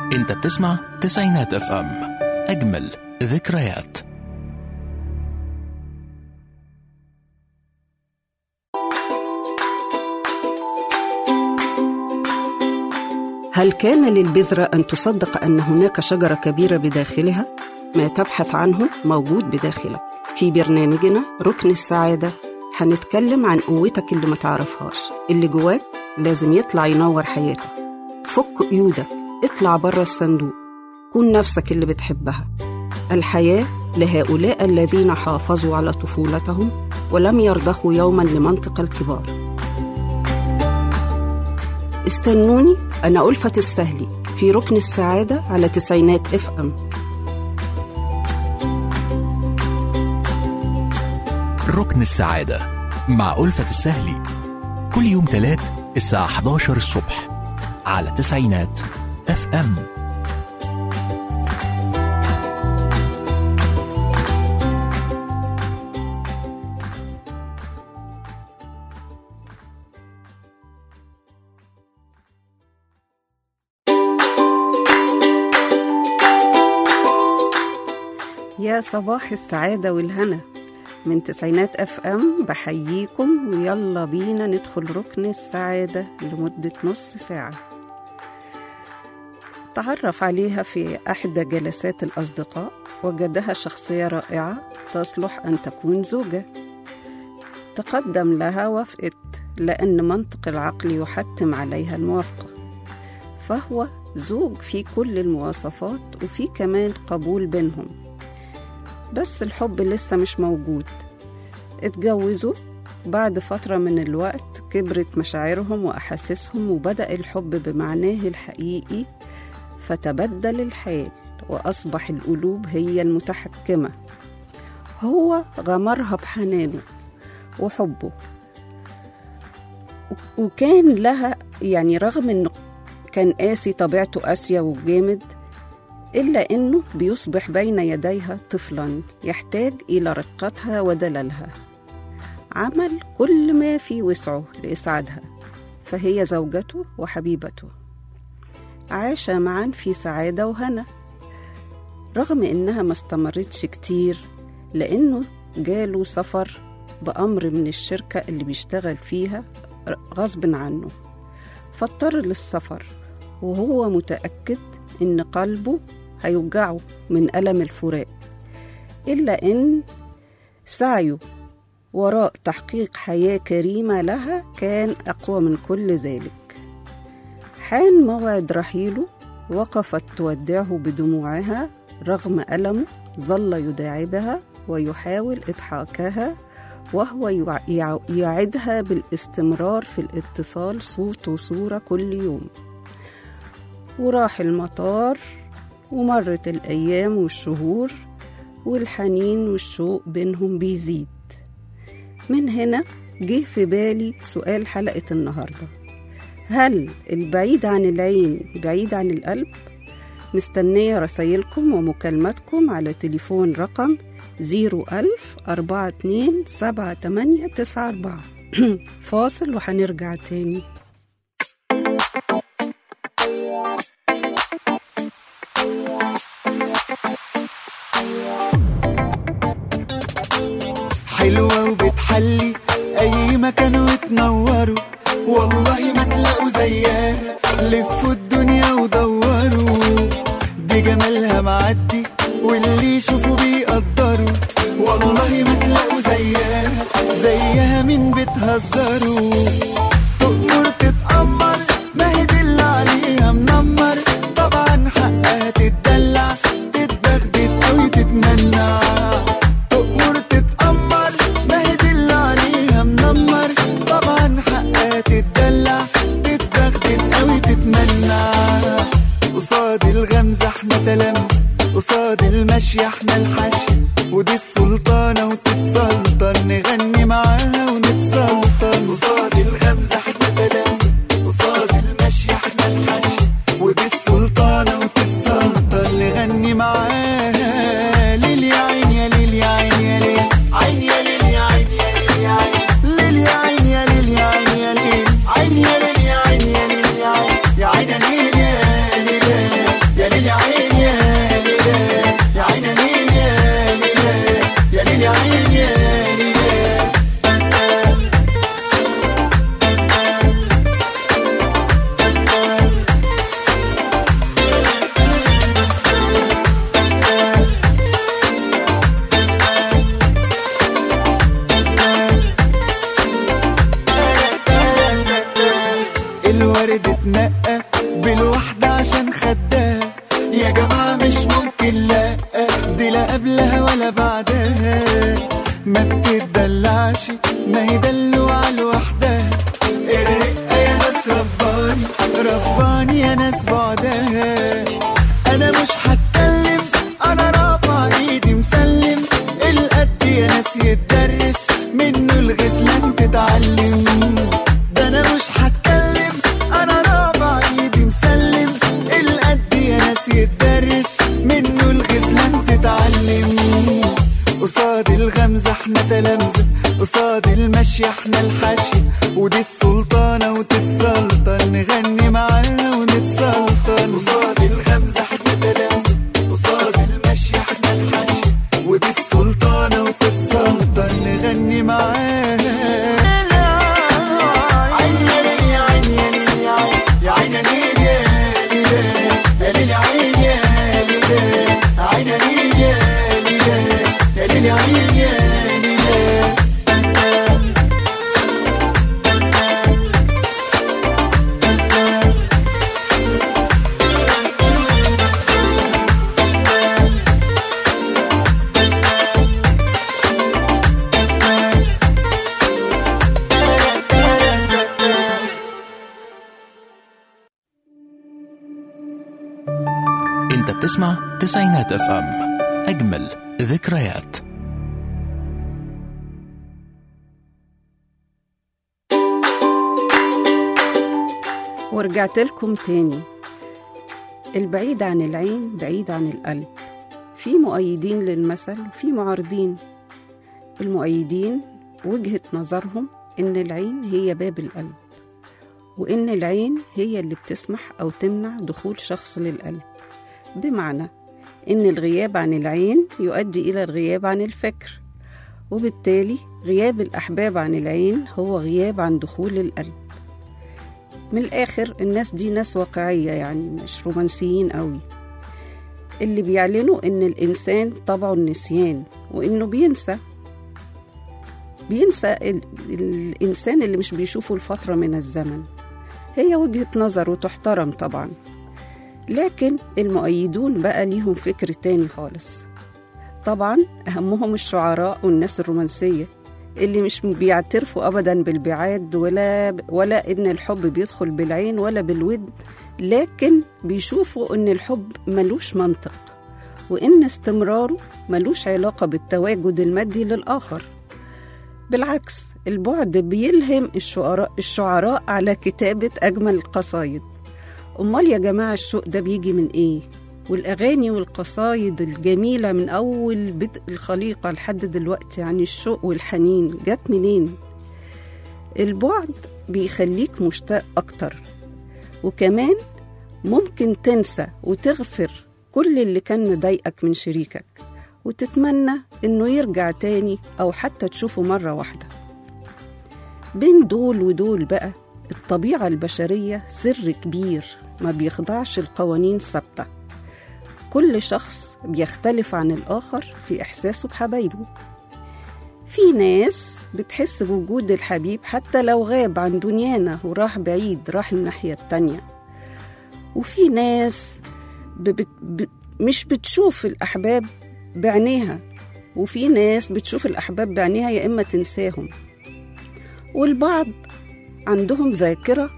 انت بتسمع تسعينات اف ام اجمل ذكريات هل كان للبذرة أن تصدق أن هناك شجرة كبيرة بداخلها؟ ما تبحث عنه موجود بداخلك في برنامجنا ركن السعادة هنتكلم عن قوتك اللي ما تعرفهاش اللي جواك لازم يطلع ينور حياتك فك قيودك اطلع بره الصندوق كون نفسك اللي بتحبها الحياة لهؤلاء الذين حافظوا على طفولتهم ولم يرضخوا يوما لمنطق الكبار استنوني أنا ألفة السهلي في ركن السعادة على تسعينات اف ام ركن السعادة مع ألفة السهلي كل يوم تلات الساعة 11 الصبح على تسعينات اف ام يا صباح السعادة والهنا من تسعينات اف ام بحييكم ويلا بينا ندخل ركن السعادة لمدة نص ساعة تعرف عليها في إحدى جلسات الأصدقاء وجدها شخصية رائعة تصلح أن تكون زوجة تقدم لها وافقت لأن منطق العقل يحتم عليها الموافقة فهو زوج في كل المواصفات وفي كمان قبول بينهم بس الحب لسه مش موجود اتجوزوا بعد فترة من الوقت كبرت مشاعرهم وأحاسيسهم وبدأ الحب بمعناه الحقيقي فتبدل الحال وأصبح القلوب هي المتحكمة هو غمرها بحنانه وحبه وكان لها يعني رغم انه كان قاسي طبيعته قاسية وجامد إلا إنه بيصبح بين يديها طفلا يحتاج إلى رقتها ودللها عمل كل ما في وسعه لإسعادها فهي زوجته وحبيبته عاشا معا في سعادة وهنا رغم إنها ما استمرتش كتير لأنه جاله سفر بأمر من الشركة اللي بيشتغل فيها غصب عنه فاضطر للسفر وهو متأكد إن قلبه هيوجعه من ألم الفراق إلا إن سعيه وراء تحقيق حياة كريمة لها كان أقوى من كل ذلك حان موعد رحيله وقفت تودعه بدموعها رغم ألمه ظل يداعبها ويحاول إضحاكها وهو يعدها بالاستمرار في الاتصال صوت وصورة كل يوم وراح المطار ومرت الأيام والشهور والحنين والشوق بينهم بيزيد من هنا جه في بالي سؤال حلقة النهاردة هل البعيد عن العين بعيد عن القلب؟ مستنية رسايلكم ومكالماتكم على تليفون رقم 01000 42 78 94 فاصل وهنرجع تاني حلوة وبتحلي أي مكان وتنوروا والله ما تلاقوا زيها لفوا الدنيا ودوروا دي جمالها معدي واللي يشوفوا بيقدروا والله ما تلاقوا زيها زيها مين بتهزروا تؤمر تتأمر ما هي دي اللي عليها منمر طبعا حقها تتدلع تتبغدد أو تتمنع تؤمر تتأمر ما هي دي اللي عليها منمر طبعا حقها تتدلع تتبغدد أو تتمنع قصاد الغمزة احنا تلامذة قصاد المشي احنا الحشي ودي السلطانة وتتسلطن نغني معاها ونتسلطن قصاد الغمزة احنا تلامذة قصاد المشي احنا الحشي ودي السلطانة وتتسلطن نغني معاها ليل يا عين يا ليل يا عين يا ليل عين يا ليل يا عين يا ليل يا عين ليل يا عين يا ليل يا عين يا ليل عين يا ليل يا عين يا ليل يا عين يا عين يا ليل يا ليل يا ورد اتنقى بالوحدة عشان خدها يا جماعة مش ممكن لا دي لا قبلها ولا بعدها ما بتدلعش ما هي دلوعة لوحدها الرقة يا ناس رباني رباني يا ناس بعدها انا مش هتكلم انا رافع ايدي مسلم القد يا ناس يتدرس منه الغزلان تتعلم ده انا مش هتكلم انا رافع ايدي مسلم القد يا ناس يتدرس منه الغزلان تتعلم قصاد الغمزة احنا تلامذة قصاد المشي احنا الحاشية ودي السلطانة وتتسلطن نغني معاها ونتسلطن قصاد الغمزة احنا تلامذة قصاد المشي احنا الحاشية ودي السلطانة وتتسلطن نغني معاها عين يا ليل يا عين يا ليل يا عين يا عين يا ليل يا ليل يا ليل يا عين يا ليل يا عين يا ليل يا ليل يا ليل يا عين يا ليل انت بتسمع تسعينات اف ام اجمل ذكريات ورجعت لكم تاني البعيد عن العين بعيد عن القلب في مؤيدين للمثل وفي معارضين المؤيدين وجهة نظرهم إن العين هي باب القلب وإن العين هي اللي بتسمح أو تمنع دخول شخص للقلب بمعنى إن الغياب عن العين يؤدي إلى الغياب عن الفكر وبالتالي غياب الأحباب عن العين هو غياب عن دخول القلب من الآخر الناس دي ناس واقعية يعني مش رومانسيين قوي اللي بيعلنوا إن الإنسان طبعه النسيان وإنه بينسى بينسى ال... الإنسان اللي مش بيشوفه لفترة من الزمن هي وجهة نظر وتحترم طبعا لكن المؤيدون بقى ليهم فكر تاني خالص طبعا أهمهم الشعراء والناس الرومانسية اللي مش بيعترفوا أبدا بالبعاد ولا ولا إن الحب بيدخل بالعين ولا بالود لكن بيشوفوا إن الحب ملوش منطق وإن استمراره ملوش علاقة بالتواجد المادي للآخر بالعكس البعد بيلهم الشعراء, الشعراء على كتابة أجمل القصايد أمال يا جماعة الشوق ده بيجي من إيه؟ والأغاني والقصايد الجميلة من أول بدء الخليقة لحد دلوقتي يعني الشوق والحنين جت منين؟ البعد بيخليك مشتاق أكتر وكمان ممكن تنسى وتغفر كل اللي كان مضايقك من شريكك وتتمنى إنه يرجع تاني أو حتى تشوفه مرة واحدة بين دول ودول بقى الطبيعة البشرية سر كبير ما بيخضعش القوانين ثابته كل شخص بيختلف عن الآخر في إحساسه بحبايبه في ناس بتحس بوجود الحبيب حتى لو غاب عن دنيانا وراح بعيد راح الناحية التانية وفي ناس ب... ب... مش بتشوف الأحباب بعينيها وفي ناس بتشوف الأحباب بعينيها يا إما تنساهم والبعض عندهم ذاكرة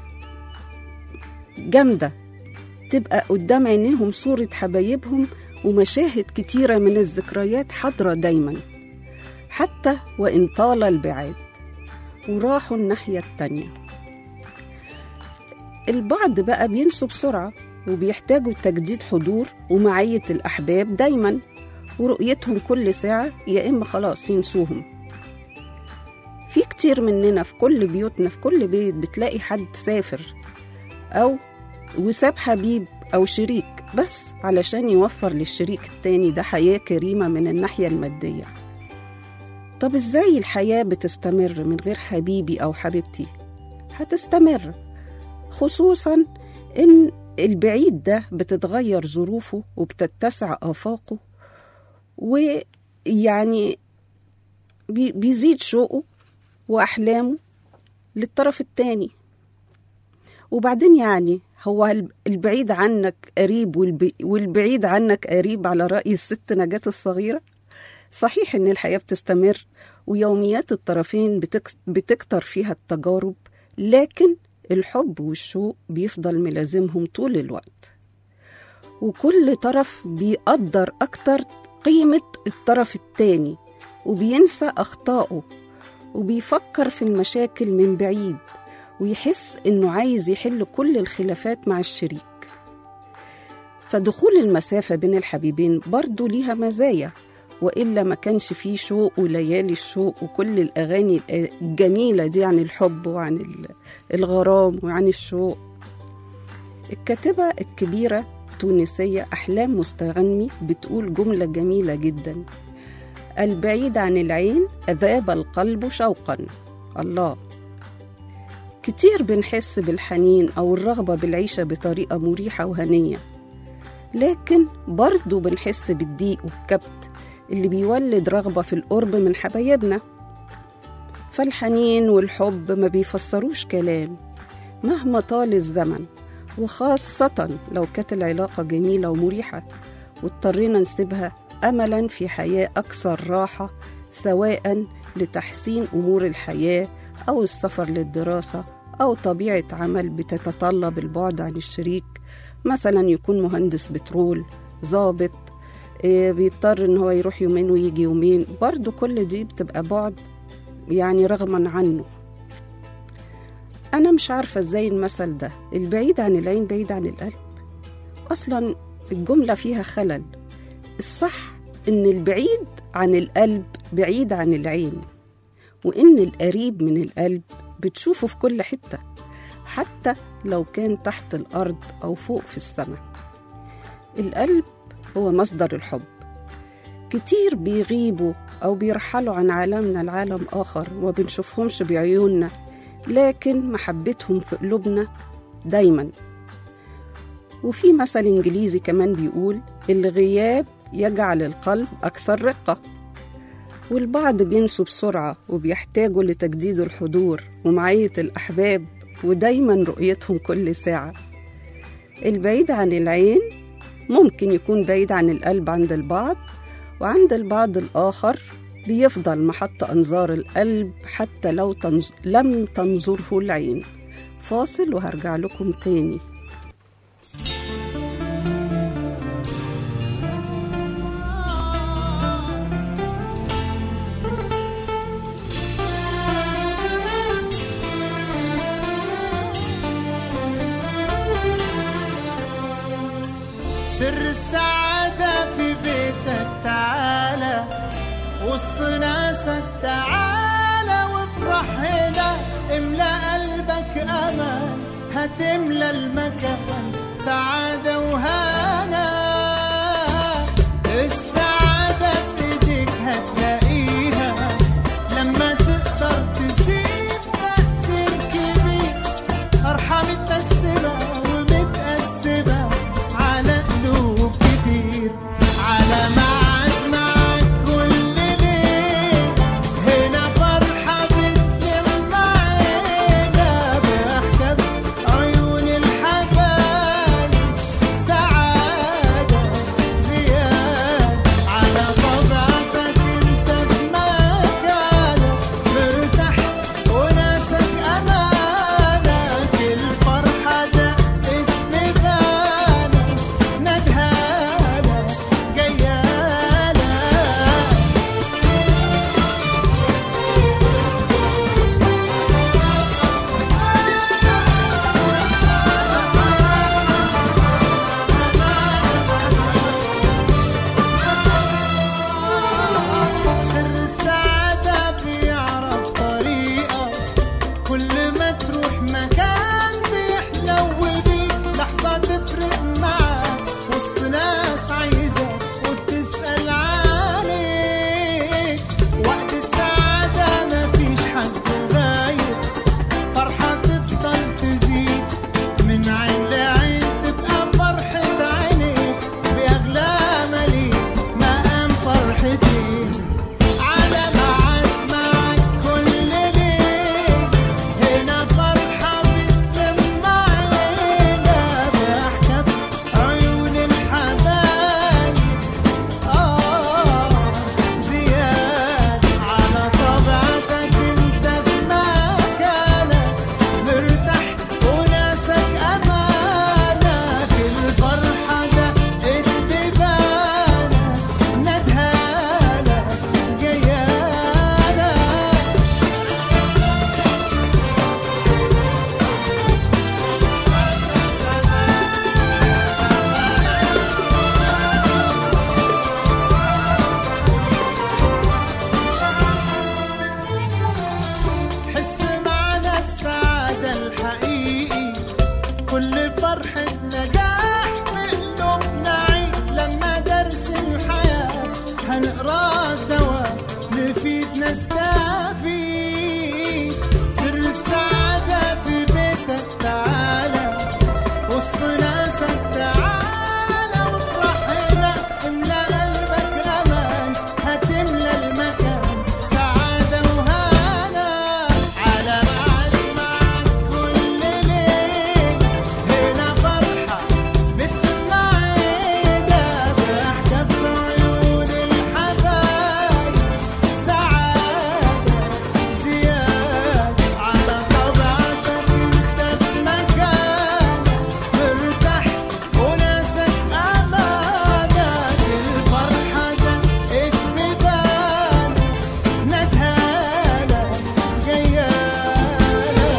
جامدة تبقى قدام عينيهم صورة حبايبهم ومشاهد كتيرة من الذكريات حاضرة دايما حتى وإن طال البعاد وراحوا الناحية التانية البعض بقى بينسوا بسرعة وبيحتاجوا تجديد حضور ومعية الأحباب دايما ورؤيتهم كل ساعة يا إما خلاص ينسوهم في كتير مننا في كل بيوتنا في كل بيت بتلاقي حد سافر أو وساب حبيب أو شريك بس علشان يوفر للشريك التاني ده حياة كريمة من الناحية المادية طب إزاي الحياة بتستمر من غير حبيبي أو حبيبتي؟ هتستمر خصوصا إن البعيد ده بتتغير ظروفه وبتتسع آفاقه ويعني بيزيد شوقه وأحلامه للطرف التاني وبعدين يعني هو الب- البعيد عنك قريب والب- والبعيد عنك قريب على رأي الست نجاة الصغيرة صحيح إن الحياة بتستمر ويوميات الطرفين بتكس- بتكتر فيها التجارب لكن الحب والشوق بيفضل ملازمهم طول الوقت وكل طرف بيقدر أكتر قيمة الطرف التاني وبينسى أخطائه وبيفكر في المشاكل من بعيد ويحس إنه عايز يحل كل الخلافات مع الشريك فدخول المسافة بين الحبيبين برضو ليها مزايا وإلا ما كانش فيه شوق وليالي الشوق وكل الأغاني الجميلة دي عن الحب وعن ال- الغرام وعن الشوق الكاتبة الكبيرة تونسية أحلام مستغني بتقول جملة جميلة جدا البعيد عن العين أذاب القلب شوقا الله كتير بنحس بالحنين أو الرغبة بالعيشة بطريقة مريحة وهنية لكن برضو بنحس بالضيق والكبت اللي بيولد رغبة في القرب من حبايبنا فالحنين والحب ما بيفسروش كلام مهما طال الزمن وخاصة لو كانت العلاقة جميلة ومريحة واضطرينا نسيبها أملا في حياة أكثر راحة سواء لتحسين أمور الحياة أو السفر للدراسة أو طبيعة عمل بتتطلب البعد عن الشريك مثلا يكون مهندس بترول ضابط إيه، بيضطر ان هو يروح يومين ويجي يومين برضو كل دي بتبقى بعد يعني رغما عنه انا مش عارفه ازاي المثل ده البعيد عن العين بعيد عن القلب اصلا الجمله فيها خلل الصح ان البعيد عن القلب بعيد عن العين وان القريب من القلب بتشوفه في كل حته حتى لو كان تحت الارض او فوق في السماء القلب هو مصدر الحب كتير بيغيبوا أو بيرحلوا عن عالمنا لعالم آخر وما بنشوفهمش بعيوننا لكن محبتهم في قلوبنا دايما وفي مثل إنجليزي كمان بيقول الغياب يجعل القلب أكثر رقة والبعض بينسوا بسرعة وبيحتاجوا لتجديد الحضور ومعية الأحباب ودايما رؤيتهم كل ساعة البعيد عن العين ممكن يكون بعيد عن القلب عند البعض وعند البعض الآخر بيفضل محط أنظار القلب حتى لو تنز... لم تنظره العين فاصل وهرجع لكم تاني سر السعادة في بيتك تعالى وسط ناسك تعالى وافرح هنا املأ قلبك أمل هتملى المكان سعادة وهنا السعادة في ايديك هتلاقيها لما تقدر تسيب تأثير كبير فرحة متقسمة ومتقسمة على قلوب كتير على ميعاد معاك كل ليل هنا فرحة بتلم عينا ضحكة عيون الحبايب سعادة فرحة نجاح في قلوبنا عيد لما درس الحياة هنقراه سوا نفيد نستفيد سر السعادة في بيتك تعالى وسط ناسك تعالى وافرح هنا املى قلبك امان هتملى المكان سعادة وهنا على معاد معاك كل ليل هنا فرحة بتطلع عيدة ضحكة في عيون الحبايب سعادة زيادة على طبيعتك انت في مكانك مرتاح وناسك امانك الفرحة دقت ببانك ندهالك جيالك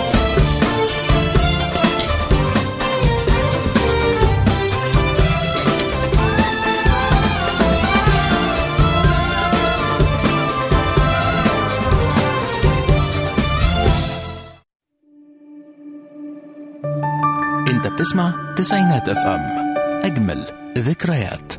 انت بتسمع تسعينات اف ام اجمل ذكريات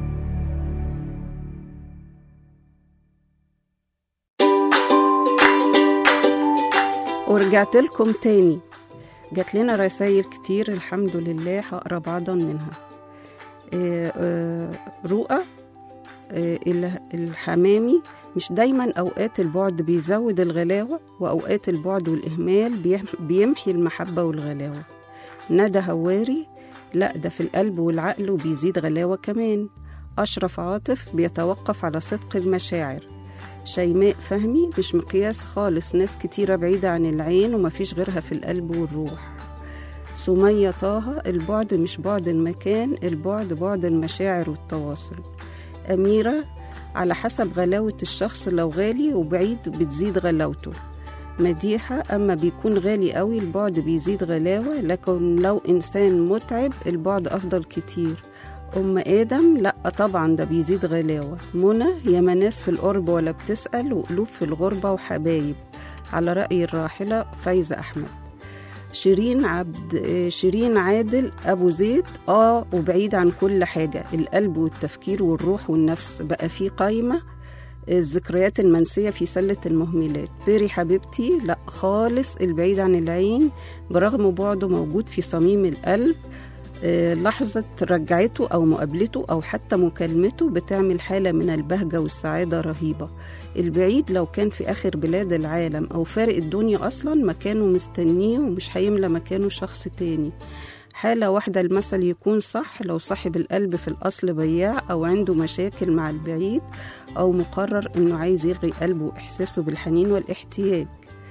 ورجعت لكم تاني جات لنا رسائل كتير الحمد لله هقرا بعضا منها آه، آه، رؤى آه، ال- الحمامي مش دايما اوقات البعد بيزود الغلاوه واوقات البعد والاهمال بيح- بيمحي المحبه والغلاوه ندى هواري لا ده في القلب والعقل وبيزيد غلاوه كمان اشرف عاطف بيتوقف على صدق المشاعر شيماء فهمي مش مقياس خالص ناس كتيرة بعيدة عن العين ومفيش غيرها في القلب والروح سمية طه البعد مش بعد المكان البعد بعد المشاعر والتواصل أميرة على حسب غلاوة الشخص لو غالي وبعيد بتزيد غلاوته مديحة أما بيكون غالي قوي البعد بيزيد غلاوة لكن لو إنسان متعب البعد أفضل كتير أم آدم لأ طبعا ده بيزيد غلاوة منى يا ناس في القرب ولا بتسأل وقلوب في الغربة وحبايب على رأي الراحلة فايزة أحمد شيرين عبد آه، شيرين عادل أبو زيد آه وبعيد عن كل حاجة القلب والتفكير والروح والنفس بقى في قايمة الذكريات المنسية في سلة المهملات بيري حبيبتي لا خالص البعيد عن العين برغم بعده موجود في صميم القلب آه، لحظة رجعته أو مقابلته أو حتى مكالمته بتعمل حالة من البهجة والسعادة رهيبة البعيد لو كان في آخر بلاد العالم أو فارق الدنيا أصلا مكانه مستنيه ومش هيملى مكانه شخص تاني حالة واحدة المثل يكون صح لو صاحب القلب في الأصل بياع أو عنده مشاكل مع البعيد أو مقرر إنه عايز يلغي قلبه وإحساسه بالحنين والاحتياج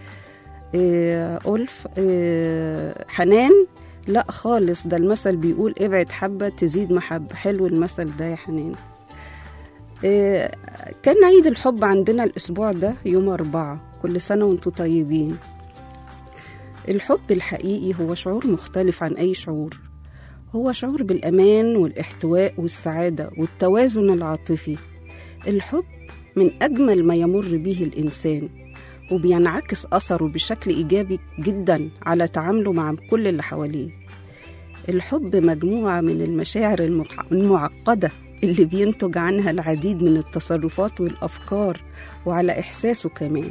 إيه ألف إيه حنان لا خالص ده المثل بيقول ابعد حبة تزيد محبة حلو المثل ده يا حنان إيه كان عيد الحب عندنا الأسبوع ده يوم أربعة كل سنة وانتم طيبين الحب الحقيقي هو شعور مختلف عن أي شعور هو شعور بالأمان والاحتواء والسعادة والتوازن العاطفي الحب من أجمل ما يمر به الإنسان وبينعكس أثره بشكل إيجابي جدا على تعامله مع كل اللي حواليه الحب مجموعة من المشاعر المح- المعقدة اللي بينتج عنها العديد من التصرفات والأفكار وعلى إحساسه كمان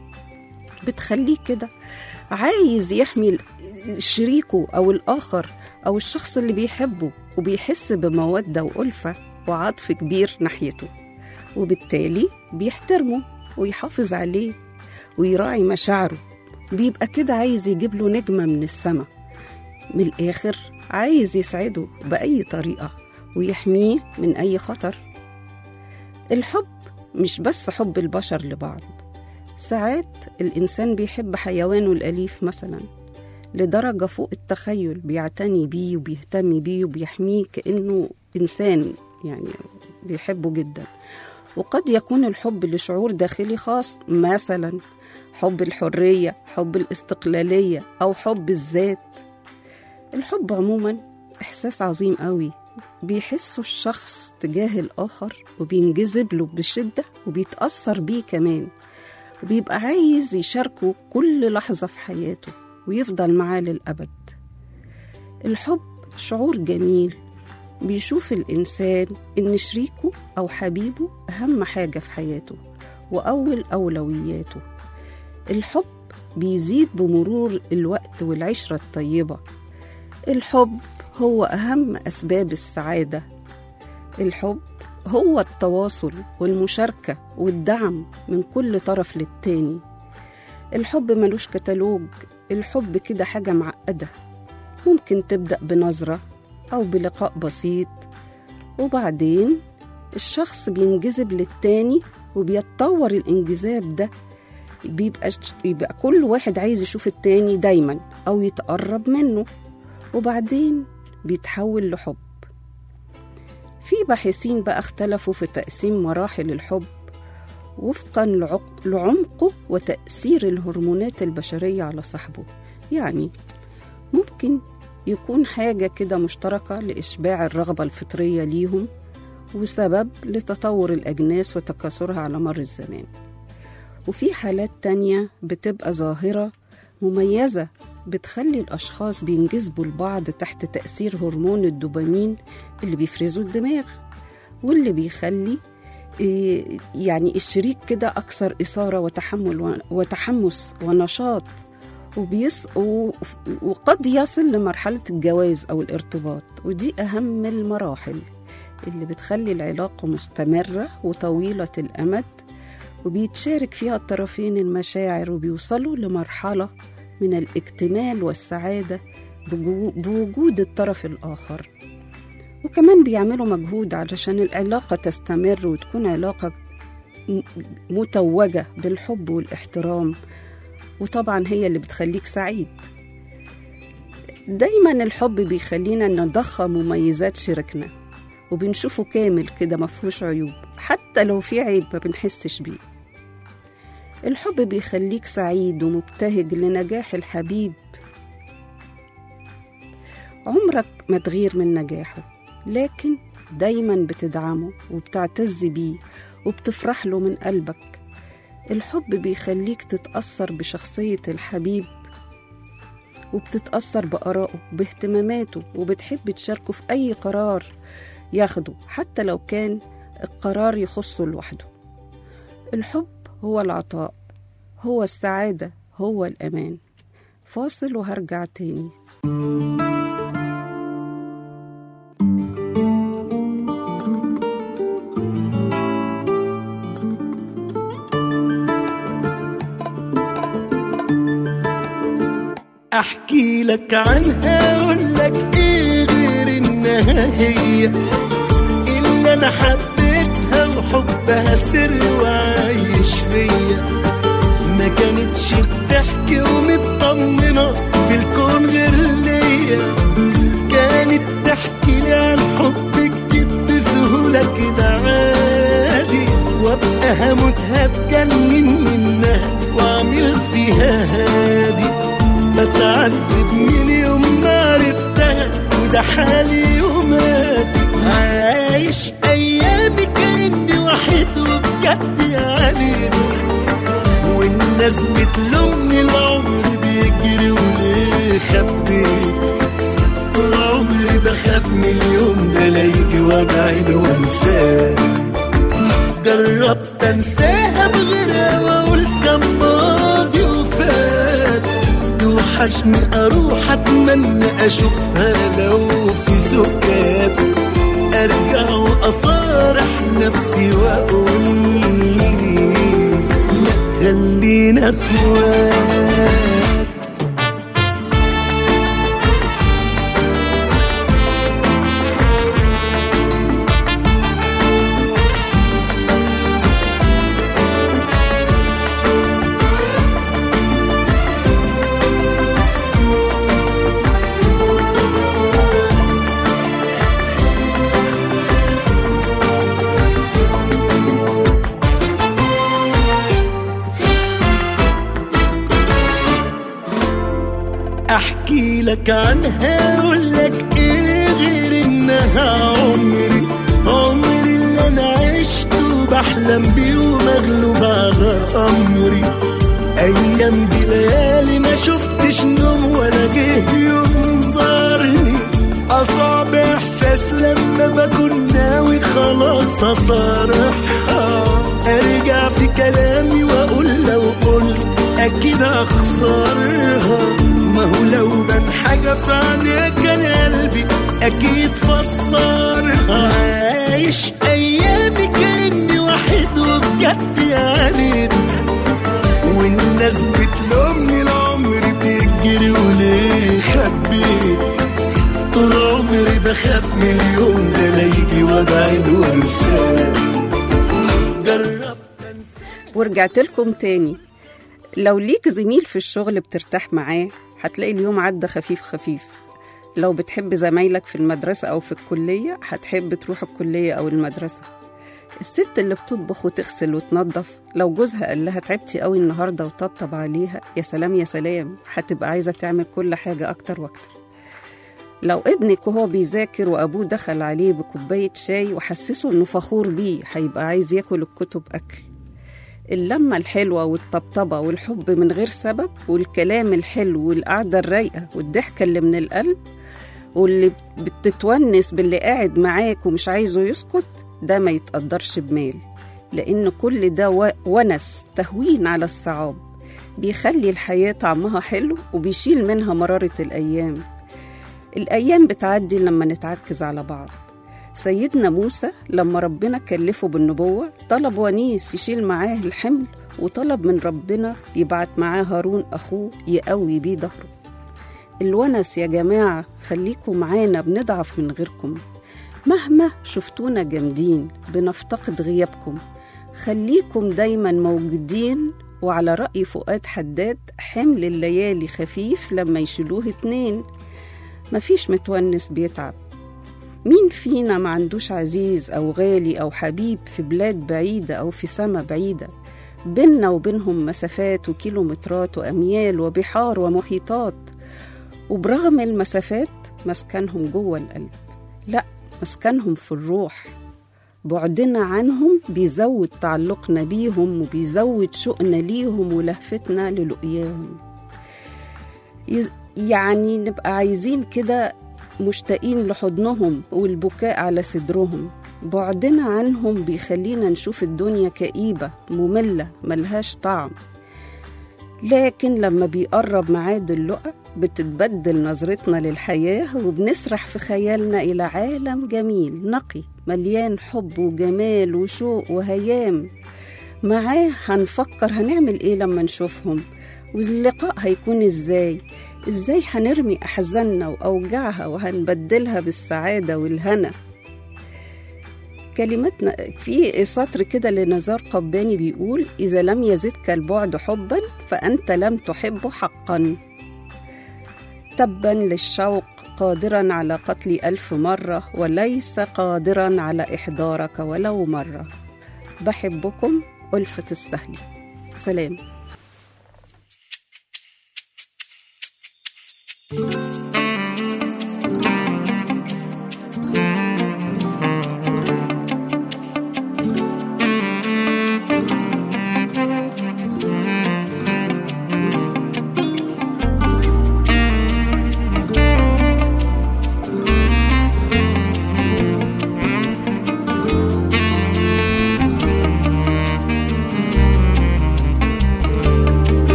بتخليه كده عايز يحمي شريكه أو الآخر أو الشخص اللي بيحبه وبيحس بمودة وألفة وعطف كبير ناحيته وبالتالي بيحترمه ويحافظ عليه ويراعي مشاعره بيبقى كده عايز يجيب له نجمة من السما من الآخر عايز يسعده بأي طريقة ويحميه من أي خطر الحب مش بس حب البشر لبعض ساعات الإنسان بيحب حيوانه الأليف مثلا لدرجة فوق التخيل بيعتني بيه وبيهتم بيه وبيحميه كأنه إنسان يعني بيحبه جدا وقد يكون الحب لشعور داخلي خاص مثلا حب الحرية حب الاستقلالية أو حب الذات الحب عموما إحساس عظيم قوي بيحسه الشخص تجاه الآخر وبينجذب له بشدة وبيتأثر بيه كمان وبيبقى عايز يشاركه كل لحظة في حياته ويفضل معاه للأبد الحب شعور جميل بيشوف الإنسان إن شريكه أو حبيبه أهم حاجة في حياته وأول أولوياته الحب بيزيد بمرور الوقت والعشرة الطيبة الحب هو أهم أسباب السعادة الحب هو التواصل والمشاركة والدعم من كل طرف للتاني الحب ملوش كتالوج الحب كده حاجة معقدة ممكن تبدأ بنظرة أو بلقاء بسيط وبعدين الشخص بينجذب للتاني وبيتطور الانجذاب ده بيبقى يبقى كل واحد عايز يشوف التاني دايما أو يتقرب منه وبعدين بيتحول لحب في باحثين بقى اختلفوا في تقسيم مراحل الحب وفقا لعق- لعمقه وتأثير الهرمونات البشرية على صاحبه يعني ممكن يكون حاجة كده مشتركة لإشباع الرغبة الفطرية ليهم وسبب لتطور الأجناس وتكاثرها على مر الزمان وفي حالات تانية بتبقى ظاهرة مميزة بتخلي الأشخاص بينجذبوا لبعض تحت تأثير هرمون الدوبامين اللي بيفرزه الدماغ واللي بيخلي إيه، يعني الشريك كده أكثر إثارة وتحمل و- وتحمس ونشاط وبيص و- وقد يصل لمرحلة الجواز أو الارتباط ودي أهم المراحل اللي بتخلي العلاقة مستمرة وطويلة الأمد وبيتشارك فيها الطرفين المشاعر وبيوصلوا لمرحلة من الاكتمال والسعادة بجو- بوجود الطرف الآخر وكمان بيعملوا مجهود علشان العلاقة تستمر وتكون علاقة م- متوجة بالحب والاحترام وطبعا هي اللي بتخليك سعيد دايما الحب بيخلينا نضخم مميزات شريكنا وبنشوفه كامل كده مفهوش عيوب حتى لو في عيب ما بنحسش بيه الحب بيخليك سعيد ومبتهج لنجاح الحبيب عمرك ما تغير من نجاحه لكن دايما بتدعمه وبتعتز بيه وبتفرح له من قلبك الحب بيخليك تتأثر بشخصية الحبيب وبتتأثر بآرائه باهتماماته وبتحب تشاركه في أي قرار ياخده حتى لو كان القرار يخصه لوحده الحب هو العطاء هو السعادة هو الأمان فاصل وهرجع تاني احكي لك عنها اقول لك ايه غير انها هي اللي انا حبيتها وحبها سر وعايش فيا ما كانتش بتحكي ومطمنة في الكون غير ليا كانت تحكي لي عن حب جديد بسهولة كده عادي وابقى هموت هتجنن منها واعمل فيها هادي بتعذب من يوم ما عرفتها وده حالي يوماتي عايش ايامي كاني وحيد وبجد يا علي والناس بتلومني العمر بيجري وليه خبيت طول عمري بخاف من اليوم ده لا يجي وابعد وانساه جربت انساها بغيرها واقول كان ماضي وفات توحشني اروح اتمنى اشوفها لو في سكات ارجع واصارح نفسي واقول لا خلينا اخوات احكي لك عنها اقول لك ايه غير انها عمري عمري اللي انا عشته بحلم بيه ومغلوب على امري ايام بليالي ما شفتش نوم ولا جه يوم زارني اصل بس لما بكون ناوي خلاص اصارحها ارجع في كلامي واقول لو قلت اكيد اخسرها ما هو لو بان حاجه في عينيك كان قلبي اكيد فسرها عايش ايامي كاني وحيد وبجد يعني والناس بتلومني العمر بيجري وليه خبيت طول عمري بخاف من اليوم ده لا يجي وابعد وانساه جربت انسى ورجعت لكم تاني لو ليك زميل في الشغل بترتاح معاه هتلاقي اليوم عدى خفيف خفيف لو بتحب زمايلك في المدرسة أو في الكلية هتحب تروح الكلية أو المدرسة الست اللي بتطبخ وتغسل وتنظف لو جوزها قال لها تعبتي قوي النهارده وطبطب عليها يا سلام يا سلام هتبقى عايزه تعمل كل حاجه اكتر واكتر لو ابنك وهو بيذاكر وابوه دخل عليه بكوبايه شاي وحسسه انه فخور بيه هيبقى عايز ياكل الكتب اكل اللمة الحلوة والطبطبة والحب من غير سبب والكلام الحلو والقعدة الرايقة والضحكة اللي من القلب واللي بتتونس باللي قاعد معاك ومش عايزه يسكت ده ما يتقدرش بمال لأن كل ده و- ونس تهوين على الصعاب بيخلي الحياة طعمها حلو وبيشيل منها مرارة الأيام الأيام بتعدي لما نتعكز على بعض سيدنا موسى لما ربنا كلفه بالنبوة طلب ونيس يشيل معاه الحمل وطلب من ربنا يبعت معاه هارون أخوه يقوي بيه ظهره الونس يا جماعة خليكم معانا بنضعف من غيركم مهما شفتونا جامدين بنفتقد غيابكم خليكم دايما موجودين وعلى رأي فؤاد حداد حمل الليالي خفيف لما يشيلوه اتنين مفيش متونس بيتعب مين فينا ما عندوش عزيز أو غالي أو حبيب في بلاد بعيدة أو في سما بعيدة بيننا وبينهم مسافات وكيلومترات وأميال وبحار ومحيطات وبرغم المسافات مسكنهم جوه القلب لا مسكنهم في الروح بعدنا عنهم بيزود تعلقنا بيهم وبيزود شوقنا ليهم ولهفتنا للقياهم يز- يعني نبقى عايزين كده مشتاقين لحضنهم والبكاء على صدرهم بعدنا عنهم بيخلينا نشوف الدنيا كئيبة مملة ملهاش طعم لكن لما بيقرب ميعاد اللقا بتتبدل نظرتنا للحياة وبنسرح في خيالنا إلى عالم جميل نقي مليان حب وجمال وشوق وهيام معاه هنفكر هنعمل إيه لما نشوفهم واللقاء هيكون إزاي إزاي هنرمي أحزاننا وأوجاعها وهنبدلها بالسعادة والهنا كلمتنا في سطر كده لنزار قباني بيقول إذا لم يزدك البعد حبا فأنت لم تحب حقا تبا للشوق قادرا على قتل ألف مرة وليس قادرا على إحضارك ولو مرة بحبكم ألفة السهل سلام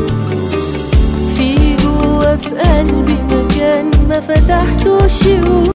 في جوا في قلبي مكان ما فتحتوش